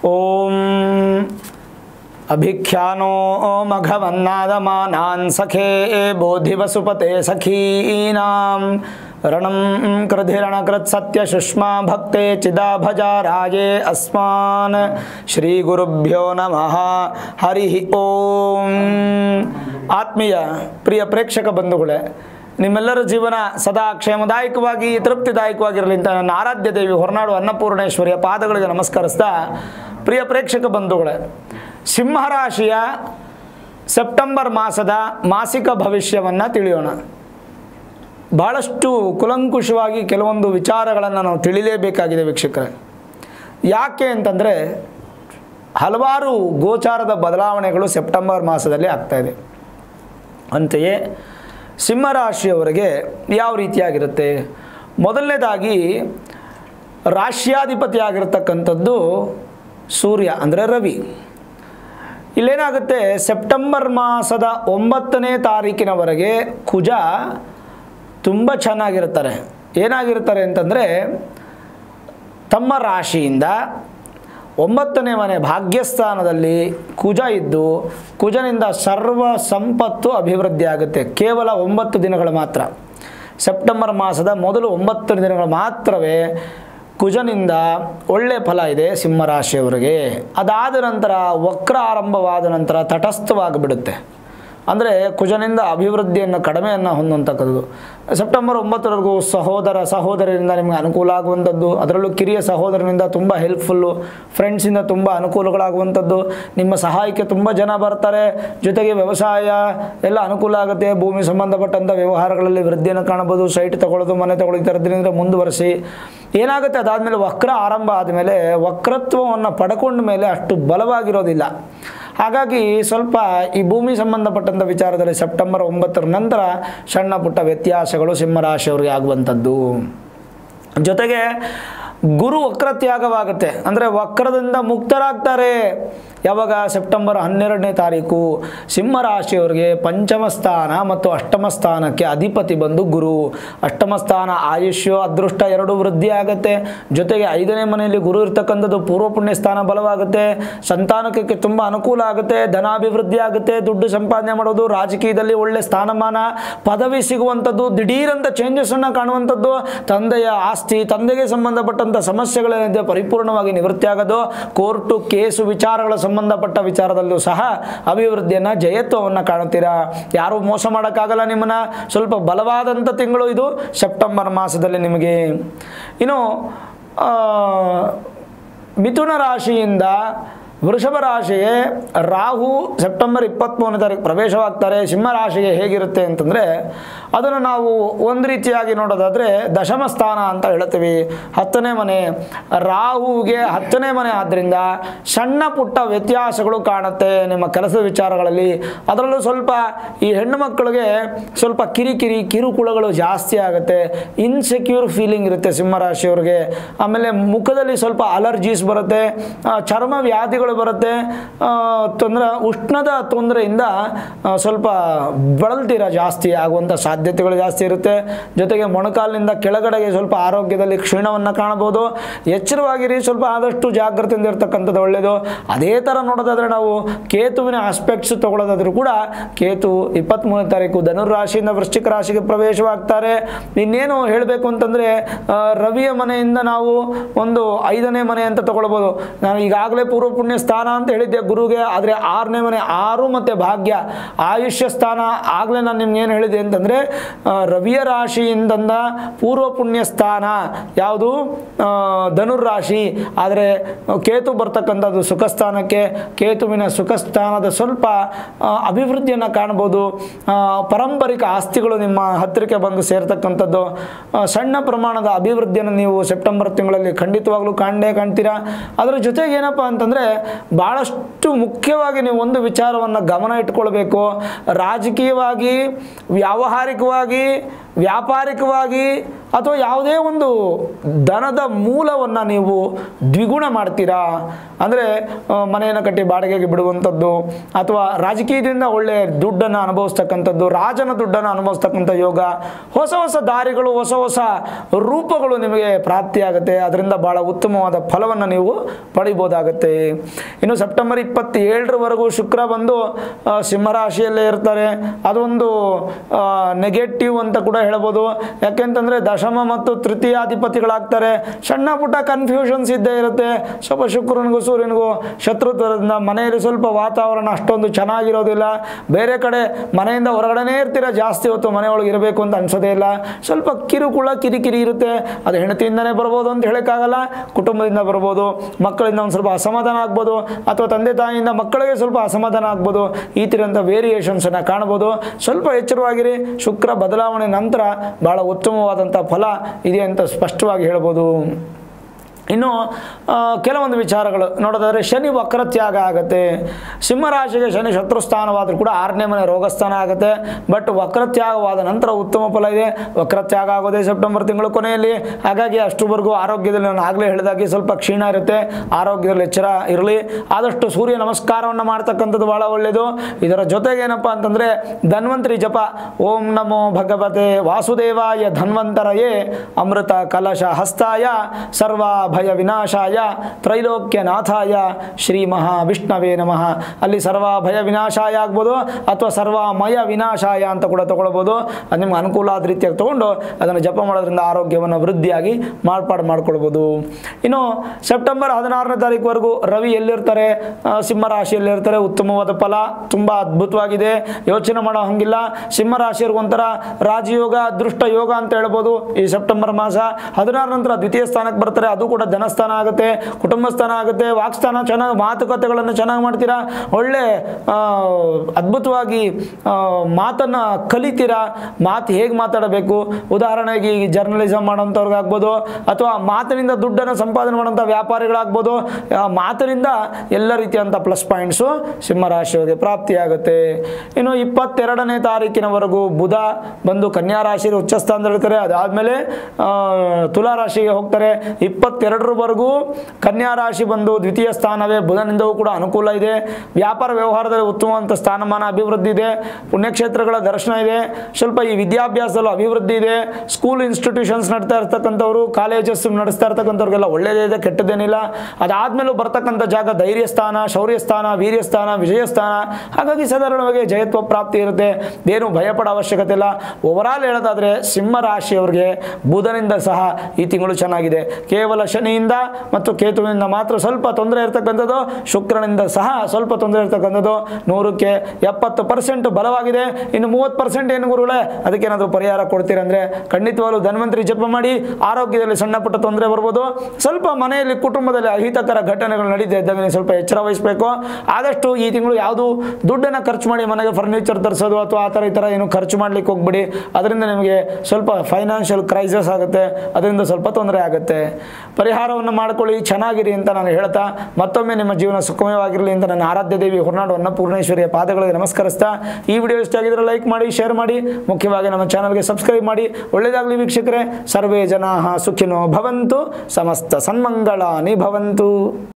ಓಂ ಅಭಿಖ್ಯಾನೋ ಮಘವನ್ನಾದಮಾನಾನ್ ಸಖೇ ಬೋಧಿವಸುಪತೆ ಸಖೀನಾಂ ರಣಂ ಕೃಧಿರಣಕೃತ್ ಸತ್ಯ ಸುಷ್ಮಾ ಭಕ್ತೆ ಚಿದಾಭಜಾ ರಾಜೇ ಅಸ್ಮಾನ್ ಶ್ರೀ ಗುರುಭ್ಯೋ ನಮಃ ಹರಿ ಓಂ ಆತ್ಮೀಯ ಪ್ರಿಯ ಪ್ರೇಕ್ಷಕ ಬಂಧುಗಳೇ ನಿಮ್ಮೆಲ್ಲರ ಜೀವನ ಸದಾ ಕ್ಷೇಮದಾಯಕವಾಗಿ ತೃಪ್ತಿದಾಯಕವಾಗಿರಲಿ ಅಂತ ನನ್ನ ಆರಾಧ್ಯ ದೇವಿ ಹೊರನಾಡು ಅನ್ನಪೂರ್ಣೇಶ್ವರಿಯ ಪಾದಗಳಿಗೆ ನಮಸ್ಕರಿಸ್ತಾ ಪ್ರಿಯ ಪ್ರೇಕ್ಷಕ ಬಂಧುಗಳೇ ಸಿಂಹರಾಶಿಯ ಸೆಪ್ಟೆಂಬರ್ ಮಾಸದ ಮಾಸಿಕ ಭವಿಷ್ಯವನ್ನು ತಿಳಿಯೋಣ ಭಾಳಷ್ಟು ಕುಲಂಕುಷವಾಗಿ ಕೆಲವೊಂದು ವಿಚಾರಗಳನ್ನು ನಾವು ತಿಳಿಲೇಬೇಕಾಗಿದೆ ವೀಕ್ಷಕರೇ ಯಾಕೆ ಅಂತಂದರೆ ಹಲವಾರು ಗೋಚಾರದ ಬದಲಾವಣೆಗಳು ಸೆಪ್ಟೆಂಬರ್ ಮಾಸದಲ್ಲಿ ಆಗ್ತಾಯಿದೆ ಅಂತೆಯೇ ಸಿಂಹರಾಶಿಯವರಿಗೆ ಯಾವ ರೀತಿಯಾಗಿರುತ್ತೆ ಮೊದಲನೇದಾಗಿ ರಾಶ್ಯಾಧಿಪತಿ ಆಗಿರತಕ್ಕಂಥದ್ದು ಸೂರ್ಯ ಅಂದರೆ ರವಿ ಇಲ್ಲೇನಾಗುತ್ತೆ ಸೆಪ್ಟೆಂಬರ್ ಮಾಸದ ಒಂಬತ್ತನೇ ತಾರೀಕಿನವರೆಗೆ ಕುಜ ತುಂಬ ಚೆನ್ನಾಗಿರ್ತಾರೆ ಏನಾಗಿರ್ತಾರೆ ಅಂತಂದರೆ ತಮ್ಮ ರಾಶಿಯಿಂದ ಒಂಬತ್ತನೇ ಮನೆ ಭಾಗ್ಯಸ್ಥಾನದಲ್ಲಿ ಕುಜ ಇದ್ದು ಕುಜನಿಂದ ಸರ್ವ ಸಂಪತ್ತು ಅಭಿವೃದ್ಧಿ ಆಗುತ್ತೆ ಕೇವಲ ಒಂಬತ್ತು ದಿನಗಳು ಮಾತ್ರ ಸೆಪ್ಟೆಂಬರ್ ಮಾಸದ ಮೊದಲು ಒಂಬತ್ತು ದಿನಗಳು ಮಾತ್ರವೇ ಕುಜನಿಂದ ಒಳ್ಳೆಯ ಫಲ ಇದೆ ಸಿಂಹರಾಶಿಯವರಿಗೆ ಅದಾದ ನಂತರ ವಕ್ರ ಆರಂಭವಾದ ನಂತರ ತಟಸ್ಥವಾಗಿಬಿಡುತ್ತೆ ಅಂದರೆ ಕುಜನಿಂದ ಅಭಿವೃದ್ಧಿಯನ್ನು ಕಡಿಮೆಯನ್ನು ಹೊಂದುವಂಥಕ್ಕದ್ದು ಸೆಪ್ಟೆಂಬರ್ ಒಂಬತ್ತರವರೆಗೂ ಸಹೋದರ ಸಹೋದರರಿಂದ ನಿಮಗೆ ಅನುಕೂಲ ಆಗುವಂಥದ್ದು ಅದರಲ್ಲೂ ಕಿರಿಯ ಸಹೋದರನಿಂದ ತುಂಬ ಹೆಲ್ಪ್ಫುಲ್ಲು ಫ್ರೆಂಡ್ಸಿಂದ ತುಂಬ ಅನುಕೂಲಗಳಾಗುವಂಥದ್ದು ನಿಮ್ಮ ಸಹಾಯಕ್ಕೆ ತುಂಬ ಜನ ಬರ್ತಾರೆ ಜೊತೆಗೆ ವ್ಯವಸಾಯ ಎಲ್ಲ ಅನುಕೂಲ ಆಗುತ್ತೆ ಭೂಮಿ ಸಂಬಂಧಪಟ್ಟಂಥ ವ್ಯವಹಾರಗಳಲ್ಲಿ ವೃದ್ಧಿಯನ್ನು ಕಾಣಬಹುದು ಸೈಟ್ ತಗೊಳ್ಳೋದು ಮನೆ ತಗೊಳ್ಳೋದು ಈ ಥರದ್ರಿಂದ ಮುಂದುವರಿಸಿ ಏನಾಗುತ್ತೆ ಅದಾದಮೇಲೆ ವಕ್ರ ಆರಂಭ ಆದಮೇಲೆ ವಕ್ರತ್ವವನ್ನು ಪಡ್ಕೊಂಡ ಮೇಲೆ ಅಷ್ಟು ಬಲವಾಗಿರೋದಿಲ್ಲ ಹಾಗಾಗಿ ಸ್ವಲ್ಪ ಈ ಭೂಮಿ ಸಂಬಂಧಪಟ್ಟಂಥ ವಿಚಾರದಲ್ಲಿ ಸೆಪ್ಟೆಂಬರ್ ಒಂಬತ್ತರ ನಂತರ ಸಣ್ಣ ಪುಟ್ಟ ವ್ಯತ್ಯಾಸಗಳು ಸಿಂಹರಾಶಿಯವರಿಗೆ ಆಗುವಂಥದ್ದು ಜೊತೆಗೆ ಗುರು ವಕ್ರತ್ಯಾಗವಾಗುತ್ತೆ ಅಂದರೆ ವಕ್ರದಿಂದ ಮುಕ್ತರಾಗ್ತಾರೆ ಯಾವಾಗ ಸೆಪ್ಟೆಂಬರ್ ಹನ್ನೆರಡನೇ ತಾರೀಕು ಸಿಂಹರಾಶಿಯವರಿಗೆ ಪಂಚಮ ಸ್ಥಾನ ಮತ್ತು ಅಷ್ಟಮ ಸ್ಥಾನಕ್ಕೆ ಅಧಿಪತಿ ಬಂದು ಗುರು ಅಷ್ಟಮ ಸ್ಥಾನ ಆಯುಷ್ಯ ಅದೃಷ್ಟ ಎರಡು ವೃದ್ಧಿ ಆಗುತ್ತೆ ಜೊತೆಗೆ ಐದನೇ ಮನೆಯಲ್ಲಿ ಗುರು ಇರ್ತಕ್ಕಂಥದ್ದು ಪೂರ್ವ ಪುಣ್ಯ ಸ್ಥಾನ ಬಲವಾಗುತ್ತೆ ಸಂತಾನಕ್ಕೆ ತುಂಬ ಅನುಕೂಲ ಆಗುತ್ತೆ ಧನಾಭಿವೃದ್ಧಿ ಆಗುತ್ತೆ ದುಡ್ಡು ಸಂಪಾದನೆ ಮಾಡೋದು ರಾಜಕೀಯದಲ್ಲಿ ಒಳ್ಳೆ ಸ್ಥಾನಮಾನ ಪದವಿ ಸಿಗುವಂಥದ್ದು ದಿಢೀರಂತ ಚೇಂಜಸನ್ನು ಕಾಣುವಂಥದ್ದು ತಂದೆಯ ಆಸ್ತಿ ತಂದೆಗೆ ಸಂಬಂಧಪಟ್ಟಂಥ ಸಮಸ್ಯೆಗಳೇನಿದೆ ಪರಿಪೂರ್ಣವಾಗಿ ನಿವೃತ್ತಿ ಆಗೋದು ಕೋರ್ಟು ಕೇಸು ವಿಚಾರಗಳ ಸಂಬಂಧಪಟ್ಟ ವಿಚಾರದಲ್ಲೂ ಸಹ ಅಭಿವೃದ್ಧಿಯನ್ನು ಜಯತ್ವವನ್ನು ಕಾಣುತ್ತೀರಾ ಯಾರೂ ಮೋಸ ಮಾಡೋಕ್ಕಾಗಲ್ಲ ನಿಮ್ಮನ್ನು ಸ್ವಲ್ಪ ಬಲವಾದಂಥ ತಿಂಗಳು ಇದು ಸೆಪ್ಟೆಂಬರ್ ಮಾಸದಲ್ಲಿ ನಿಮಗೆ ಇನ್ನು ಆ, ಮಿಥುನ ರಾಶಿಯಿಂದ ವೃಷಭ ರಾಶಿಗೆ ರಾಹು ಸೆಪ್ಟೆಂಬರ್ ಇಪ್ಪತ್ತ್ಮೂರನೇ ತಾರೀಕು ಪ್ರವೇಶವಾಗ್ತಾರೆ ಸಿಂಹ ರಾಶಿಗೆ ಹೇಗಿರುತ್ತೆ ಅಂತಂದರೆ ಅದನ್ನು ನಾವು ಒಂದು ರೀತಿಯಾಗಿ ನೋಡೋದಾದರೆ ದಶಮ ಸ್ಥಾನ ಅಂತ ಹೇಳ್ತೀವಿ ಹತ್ತನೇ ಮನೆ ರಾಹುವಿಗೆ ಹತ್ತನೇ ಮನೆ ಆದ್ದರಿಂದ ಸಣ್ಣ ಪುಟ್ಟ ವ್ಯತ್ಯಾಸಗಳು ಕಾಣುತ್ತೆ ನಿಮ್ಮ ಕೆಲಸದ ವಿಚಾರಗಳಲ್ಲಿ ಅದರಲ್ಲೂ ಸ್ವಲ್ಪ ಈ ಹೆಣ್ಣು ಮಕ್ಕಳಿಗೆ ಸ್ವಲ್ಪ ಕಿರಿಕಿರಿ ಕಿರುಕುಳಗಳು ಜಾಸ್ತಿ ಆಗುತ್ತೆ ಇನ್ಸೆಕ್ಯೂರ್ ಫೀಲಿಂಗ್ ಇರುತ್ತೆ ಸಿಂಹರಾಶಿಯವ್ರಿಗೆ ಆಮೇಲೆ ಮುಖದಲ್ಲಿ ಸ್ವಲ್ಪ ಅಲರ್ಜೀಸ್ ಬರುತ್ತೆ ಆ, ಚರ್ಮ ವ್ಯಾಧಿಗಳು ಬರುತ್ತೆ ಆ, ತೊಂದರೆ ಉಷ್ಣದ ತೊಂದರೆಯಿಂದ ಆ, ಸ್ವಲ್ಪ ಬಳಲ್ತೀರ ಜಾಸ್ತಿ ಆಗುವಂಥ ಸಾಧ್ಯತೆಗಳು ಜಾಸ್ತಿ ಇರುತ್ತೆ ಜೊತೆಗೆ ಮೊಣಕಾಲಿನಿಂದ ಕೆಳಗಡೆಗೆ ಸ್ವಲ್ಪ ಆರೋಗ್ಯದಲ್ಲಿ ಕ್ಷೀಣವನ್ನು ಕಾಣಬಹುದು ಎಚ್ಚರವಾಗಿರಿ ಸ್ವಲ್ಪ ಆದಷ್ಟು ಜಾಗ್ರತೆಯಿಂದ ಇರ್ತಕ್ಕಂಥದ್ದು ಒಳ್ಳೆಯದು ಅದೇ ಥರ ನೋಡೋದಾದರೆ ನಾವು ಕೇತುವಿನ ಆಸ್ಪೆಕ್ಟ್ಸ್ ತಗೊಳ್ಳೋದಾದ್ರೂ ಕೂಡ ಕೇತು ಇಪ್ಪತ್ತ್ಮೂರನೇ ತಾರೀಕು ಧನುರ್ ರಾಶಿಯಿಂದ ವೃಶ್ಚಿಕ ರಾಶಿಗೆ ಪ್ರವೇಶವಾಗ್ತಾರೆ ಇನ್ನೇನು ಹೇಳಬೇಕು ಅಂತಂದರೆ ರವಿಯ ಮನೆಯಿಂದ ನಾವು ಒಂದು ಐದನೇ ಮನೆ ಅಂತ ತಗೊಳ್ಬೋದು ನಾನು ಈಗಾಗಲೇ ಪೂರ್ವ ಪುಣ್ಯ ಸ್ಥಾನ ಅಂತ ಹೇಳಿದ್ದೆ ಗುರುಗೆ ಆದರೆ ಆರನೇ ಮನೆ ಆರು ಮತ್ತು ಭಾಗ್ಯ ಆಯುಷ್ಯ ಸ್ಥಾನ ಆಗಲೇ ನಾನು ನಿಮ್ಗೆ ಏನು ಹೇಳಿದೆ ಅಂತಂದರೆ ರವಿಯ ರಾಶಿಯಿಂದ ಪೂರ್ವ ಪುಣ್ಯ ಸ್ಥಾನ ಯಾವುದು ಆ, ಧನುರ್ ರಾಶಿ ಆದರೆ ಕೇತು ಬರ್ತಕ್ಕಂಥದ್ದು ಸುಖ ಸ್ಥಾನಕ್ಕೆ ಕೇತುವಿನ ಸುಖ ಸ್ಥಾನದ ಸ್ವಲ್ಪ ಆ, ಅಭಿವೃದ್ಧಿಯನ್ನು ಕಾಣ್ಬೋದು ಆ, ಪಾರಂಪರಿಕ ಆಸ್ತಿಗಳು ನಿಮ್ಮ ಹತ್ತಿರಕ್ಕೆ ಬಂದು ಸೇರ್ತಕ್ಕಂಥದ್ದು ಆ, ಸಣ್ಣ ಪ್ರಮಾಣದ ಅಭಿವೃದ್ಧಿಯನ್ನು ನೀವು ಸೆಪ್ಟೆಂಬರ್ ತಿಂಗಳಲ್ಲಿ ಖಂಡಿತವಾಗ್ಲೂ ಕಾಣೇ ಕಾಣ್ತೀರಾ ಅದರ ಜೊತೆಗೆ ಏನಪ್ಪ ಅಂತಂದರೆ ಭಾಳಷ್ಟು ಮುಖ್ಯವಾಗಿ ನೀವು ಒಂದು ವಿಚಾರವನ್ನು ಗಮನ ಇಟ್ಕೊಳ್ಬೇಕು ರಾಜಕೀಯವಾಗಿ ವ್ಯಾವಹಾರಿಕವಾಗಿ ವ್ಯಾಪಾರಿಕವಾಗಿ ಅಥವಾ ಯಾವುದೇ ಒಂದು ದನದ ಮೂಲವನ್ನು ನೀವು ದ್ವಿಗುಣ ಮಾಡ್ತೀರಾ ಅಂದರೆ ಮನೆಯನ್ನು ಕಟ್ಟಿ ಬಾಡಿಗೆಗೆ ಬಿಡುವಂಥದ್ದು ಅಥವಾ ರಾಜಕೀಯದಿಂದ ಒಳ್ಳೆಯ ದುಡ್ಡನ್ನು ಅನುಭವಿಸ್ತಕ್ಕಂಥದ್ದು ರಾಜನ ದುಡ್ಡನ್ನು ಅನುಭವಿಸ್ತಕ್ಕಂಥ ಯೋಗ ಹೊಸ ಹೊಸ ದಾರಿಗಳು ಹೊಸ ಹೊಸ ರೂಪಗಳು ನಿಮಗೆ ಪ್ರಾಪ್ತಿಯಾಗುತ್ತೆ ಅದರಿಂದ ಭಾಳ ಉತ್ತಮವಾದ ಫಲವನ್ನು ನೀವು ಪಡಿಬೋದಾಗತ್ತೆ ಇನ್ನು ಸೆಪ್ಟೆಂಬರ್ ಇಪ್ಪತ್ತೇಳರವರೆಗೂ ಶುಕ್ರ ಬಂದು ಆ, ಸಿಂಹರಾಶಿಯಲ್ಲೇ ಇರ್ತಾರೆ ಅದೊಂದು ನೆಗೆಟಿವ್ ಅಂತ ಕೂಡ ಹೇಳ್ಬೋದು ಯಾಕೆಂತಂದರೆ ದಶಮ ಮತ್ತು ತೃತೀಯಾಧಿಪತಿಗಳಾಗ್ತಾರೆ ಸಣ್ಣ ಪುಟ್ಟ ಕನ್ಫ್ಯೂಷನ್ಸ್ ಇದ್ದೇ ಇರುತ್ತೆ ಸ್ವಲ್ಪ ಶುಕ್ರನಿಗೂ ಸೂರ್ಯನಿಗೂ ಶತ್ರುತ್ವದಿಂದ ಮನೆಯಲ್ಲಿ ಸ್ವಲ್ಪ ವಾತಾವರಣ ಅಷ್ಟೊಂದು ಚೆನ್ನಾಗಿರೋದಿಲ್ಲ ಬೇರೆ ಕಡೆ ಮನೆಯಿಂದ ಹೊರಗಡೆನೇ ಇರ್ತೀರ ಜಾಸ್ತಿ ಹೊತ್ತು ಮನೆಯೊಳಗೆ ಇರಬೇಕು ಅಂತ ಅನ್ಸೋದೇ ಇಲ್ಲ ಸ್ವಲ್ಪ ಕಿರುಕುಳ ಕಿರಿಕಿರಿ ಇರುತ್ತೆ ಅದು ಹೆಂಡತಿಯಿಂದನೇ ಬರ್ಬೋದು ಅಂತ ಹೇಳೋಕ್ಕಾಗಲ್ಲ ಕುಟುಂಬದಿಂದ ಬರ್ಬೋದು ಮಕ್ಕಳಿಂದ ಒಂದು ಸ್ವಲ್ಪ ಅಸಮಾಧಾನ ಆಗ್ಬೋದು ಅಥವಾ ತಂದೆ ತಾಯಿಯಿಂದ ಮಕ್ಕಳಿಗೆ ಸ್ವಲ್ಪ ಅಸಮಾಧಾನ ಆಗ್ಬೋದು ಈ ಥರಂಥ ವೇರಿಯೇಷನ್ಸನ್ನು ಕಾಣ್ಬೋದು ಸ್ವಲ್ಪ ಎಚ್ಚರವಾಗಿರಿ ಶುಕ್ರ ಬದಲಾವಣೆ ನಂತರ ಭಾಳ ಉತ್ತಮವಾದಂಥ ಫಲ ಇದೆ ಅಂತ ಸ್ಪಷ್ಟವಾಗಿ ಹೇಳ್ಬೋದು ಇನ್ನು ಆ, ಕೆಲವೊಂದು ವಿಚಾರಗಳು ನೋಡೋದಾದರೆ ಶನಿ ವಕ್ರತ್ಯಾಗ ಆಗುತ್ತೆ ಸಿಂಹರಾಶಿಗೆ ಶನಿ ಶತ್ರುಸ್ಥಾನವಾದರೂ ಕೂಡ ಆರನೇ ಮನೆ ರೋಗಸ್ಥಾನ ಆಗುತ್ತೆ ಬಟ್ ವಕ್ರತ್ಯಾಗವಾದ ನಂತರ ಉತ್ತಮ ಫಲ ಇದೆ ವಕ್ರತ್ಯಾಗ ಆಗೋದೇ ಸೆಪ್ಟೆಂಬರ್ ತಿಂಗಳು ಕೊನೆಯಲ್ಲಿ ಹಾಗಾಗಿ ಅಷ್ಟುವರೆಗೂ ಆರೋಗ್ಯದಲ್ಲಿ ನಾನು ಆಗಲೇ ಹೇಳಿದಾಗೆ ಸ್ವಲ್ಪ ಕ್ಷೀಣ ಇರುತ್ತೆ ಆರೋಗ್ಯದಲ್ಲಿ ಎಚ್ಚರ ಇರಲಿ ಆದಷ್ಟು ಸೂರ್ಯ ನಮಸ್ಕಾರವನ್ನು ಮಾಡ್ತಕ್ಕಂಥದ್ದು ಭಾಳ ಒಳ್ಳೆಯದು ಇದರ ಜೊತೆಗೆ ಏನಪ್ಪ ಅಂತಂದರೆ ಧನ್ವಂತರಿ ಜಪ ಓಂ ನಮೋ ಭಗವತೆ ವಾಸುದೇವಾಯ ಧನ್ವಂತರಯೇ ಅಮೃತ ಕಲಶ ಹಸ್ತಾಯ ಸರ್ವ ಭಯ ವಿನಾಶಾಯ ತ್ರೈಲೋಕ್ಯನಾಥಾಯ ಶ್ರೀ ಮಹಾವಿಷ್ಣವೇ ನಮಃ ಅಲ್ಲಿ ಸರ್ವ ಭಯ ವಿನಾಶಾಯ ಆಗ್ಬೋದು ಅಥವಾ ಸರ್ವಮಯ ವಿನಾಶಾಯ ಅಂತ ಕೂಡ ತಗೊಳ್ಬೋದು ಅದು ನಿಮ್ಗೆ ಅನುಕೂಲ ಆದ ರೀತಿಯಾಗಿ ತೊಗೊಂಡು ಅದನ್ನು ಜಪ ಮಾಡೋದ್ರಿಂದ ಆರೋಗ್ಯವನ್ನು ವೃದ್ಧಿಯಾಗಿ ಮಾರ್ಪಾಡು ಮಾಡ್ಕೊಳ್ಬೋದು ಇನ್ನು ಸೆಪ್ಟೆಂಬರ್ ಹದಿನಾರನೇ ತಾರೀಕುವರೆಗೂ ರವಿ ಎಲ್ಲಿರ್ತಾರೆ ಆ, ಸಿಂಹ ರಾಶಿಯಲ್ಲಿರ್ತಾರೆ ಉತ್ತಮವಾದ ಫಲ ತುಂಬ ಅದ್ಭುತವಾಗಿದೆ ಯೋಚನೆ ಮಾಡೋ ಹಂಗಿಲ್ಲ ಸಿಂಹ ರಾಶಿಯವ್ರಿಗೆ ಒಂಥರ ರಾಜಯೋಗ ಅದೃಷ್ಟ ಯೋಗ ಅಂತ ಹೇಳ್ಬೋದು ಈ ಸೆಪ್ಟೆಂಬರ್ ಮಾಸ ಹದಿನಾರ ನಂತರ ದ್ವಿತೀಯ ಸ್ಥಾನಕ್ಕೆ ಬರ್ತಾರೆ ಅದು ಕೂಡ ಧನಸ್ಥಾನ ಆಗುತ್ತೆ ಕುಟುಂಬ ಸ್ಥಾನ ಆಗುತ್ತೆ ವಾಕ್ಸ್ಥಾನ ಚೆನ್ನಾಗಿ ಮಾತುಕತೆಗಳನ್ನು ಚೆನ್ನಾಗಿ ಮಾಡ್ತೀರಾ ಒಳ್ಳೆ ಆ, ಅದ್ಭುತವಾಗಿ ಆ, ಮಾತನ್ನು ಕಲಿತೀರಾ ಮಾತು ಹೇಗೆ ಮಾತಾಡಬೇಕು ಉದಾಹರಣೆಗೆ ಈ ಜರ್ನಲಿಸಮ್ ಮಾಡೋಂಥವ್ರಿಗಾಗ್ಬೋದು ಅಥವಾ ಮಾತಿನಿಂದ ದುಡ್ಡನ್ನು ಸಂಪಾದನೆ ಮಾಡೋಂಥ ವ್ಯಾಪಾರಿಗಳಾಗ್ಬೋದು ಆ ಮಾತಿನಿಂದ ಎಲ್ಲ ರೀತಿಯಂಥ ಪ್ಲಸ್ ಪಾಯಿಂಟ್ಸು ಸಿಂಹರಾಶಿಯವರಿಗೆ ಪ್ರಾಪ್ತಿಯಾಗುತ್ತೆ ಇನ್ನು ಇಪ್ಪತ್ತೆರಡನೇ ತಾರೀಕಿನವರೆಗೂ ಬುಧ ಬಂದು ಕನ್ಯಾ ರಾಶಿ ಉಚ್ಚ ಸ್ಥಾನದಲ್ಲಿರ್ತಾರೆ ಅದಾದಮೇಲೆ ತುಲಾ ರಾಶಿಗೆ ಹೋಗ್ತಾರೆ ಇಪ್ಪತ್ತೆರಡರವರೆಗೂ ಕನ್ಯಾ ರಾಶಿ ಬಂದು ದ್ವಿತೀಯ ಸ್ಥಾನವೇ ಬುಧನಿಂದವೂ ಕೂಡ ಅನುಕೂಲ ಇದೆ ವ್ಯಾಪಾರ ವ್ಯವಹಾರದಲ್ಲಿ ಉತ್ತಮವಂತ ಸ್ಥಾನಮಾನ ಅಭಿವೃದ್ಧಿ ಇದೆ ಪುಣ್ಯಕ್ಷೇತ್ರಗಳ ದರ್ಶನ ಇದೆ ಸ್ವಲ್ಪ ಈ ವಿದ್ಯಾಭ್ಯಾಸದಲ್ಲೂ ಅಭಿವೃದ್ಧಿ ಇದೆ ಸ್ಕೂಲ್ ಇನ್ಸ್ಟಿಟ್ಯೂಷನ್ಸ್ ನಡ್ತಾ ಇರ್ತಕ್ಕಂಥವ್ರು ಕಾಲೇಜಸ್ ನಡೆಸ್ತಾ ಇರ್ತಕ್ಕಂಥವ್ರಿಗೆಲ್ಲ ಒಳ್ಳೆಯದೇ ಇದೆ ಕೆಟ್ಟದೇನಿಲ್ಲ ಅದಾದಮೇಲೂ ಬರ್ತಕ್ಕಂಥ ಜಾಗ ಧೈರ್ಯ ಸ್ಥಾನ ಶೌರ್ಯ ಸ್ಥಾನ ವೀರ್ಯ ಸ್ಥಾನ ವಿಜಯ ಸ್ಥಾನ ಹಾಗಾಗಿ ಸಾಧಾರಣವಾಗಿ ಜಯತ್ವ ಪ್ರಾಪ್ತಿ ಇರುತ್ತೆ ಏನು ಭಯಪಡೋ ಅವಶ್ಯಕತೆ ಇಲ್ಲ ಓವರಾಲ್ ಹೇಳೋದಾದ್ರೆ ಸಿಂಹ ರಾಶಿಯವರಿಗೆ ಬುಧನಿಂದ ಸಹ ಈ ತಿಂಗಳು ಚೆನ್ನಾಗಿದೆ ಕೇವಲ ಶನಿಯಿಂದ ಮತ್ತು ಕೇತುವಿನಿಂದ ಮಾತ್ರ ಸ್ವಲ್ಪ ತೊಂದರೆ ಇರತಕ್ಕಂಥದ್ದು ಶುಕ್ರನಿಂದ ಸಹ ಸ್ವಲ್ಪ ತೊಂದರೆ ಇರತಕ್ಕಂಥದ್ದು ನೂರಕ್ಕೆ ಎಪ್ಪತ್ತು ಪರ್ಸೆಂಟ್ ಬಲವಾಗಿದೆ ಇನ್ನು ಮೂವತ್ತು ಪರ್ಸೆಂಟ್ ಏನು ಗುರುಗಳೇ ಅದಕ್ಕೇನಾದರೂ ಪರಿಹಾರ ಕೊಡ್ತೀರಂದ್ರೆ ಖಂಡಿತವಾಗ್ಲೂ ಧನ್ವಂತರಿ ಜಪ ಮಾಡಿ ಆರೋಗ್ಯದಲ್ಲಿ ಸಣ್ಣ ಪುಟ್ಟ ತೊಂದರೆ ಬರ್ಬೋದು ಸ್ವಲ್ಪ ಮನೆಯಲ್ಲಿ ಕುಟುಂಬದಲ್ಲಿ ಅಹಿತಕರ ಘಟನೆಗಳು ನಡೀತಾ ಇದ್ದಾಗ ನೀವು ಸ್ವಲ್ಪ ಎಚ್ಚರ ವಹಿಸಬೇಕು ಆದಷ್ಟು ಈ ತಿಂಗಳು ಯಾವುದು ದುಡ್ಡನ್ನು ಖರ್ಚು ಮಾಡಿ ಮನೆಗೆ ಫರ್ನಿಚರ್ ತರಿಸೋದು ಅಥವಾ ಆ ಥರ ಈ ಥರ ಏನು ಖರ್ಚು ಮಾಡ್ಲಿಕ್ಕೆ ಹೋಗ್ಬಿಡಿ ಅದರಿಂದ ನಿಮಗೆ ಸ್ವಲ್ಪ ಫೈನಾನ್ಷಿಯಲ್ ಕ್ರೈಸಿಸ್ ಆಗುತ್ತೆ ಅದರಿಂದ ಸ್ವಲ್ಪ ತೊಂದರೆ ಆಗುತ್ತೆ ಪರಿಹಾರವನ್ನು ಮಾಡ್ಕೊಳ್ಳಿ ಚೆನ್ನಾಗಿರಿ ಅಂತ ನಾನು ಹೇಳ್ತಾ ಮತ್ತೊಮ್ಮೆ ನಿಮ್ಮ ಜೀವನ ಸುಖಮಯವಾಗಿರಲಿ ಅಂತ ನನ್ನ ಆರಾಧ್ಯ ದೇವಿ ಹೊರನಾಡು ಅನ್ನಪೂರ್ಣೇಶ್ವರಿಯ ಪಾದಗಳಿಗೆ ನಮಸ್ಕರಿಸ್ತಾ ಈ ವಿಡಿಯೋ ಇಷ್ಟ ಆಗಿದ್ರೆ ಲೈಕ್ ಮಾಡಿ ಶೇರ್ ಮಾಡಿ ಮುಖ್ಯವಾಗಿ ನಮ್ಮ ಚಾನಲ್ಗೆ ಸಬ್ಸ್ಕ್ರೈಬ್ ಮಾಡಿ ಒಳ್ಳೆಯದಾಗಲಿ ವೀಕ್ಷಕರೇ ಸರ್ವೇ ಜನ ಸುಖಿನೋ ಭವಂತು ಸಮಸ್ತ ಸನ್ಮಂಗಳಾನಿ ಭವಂತು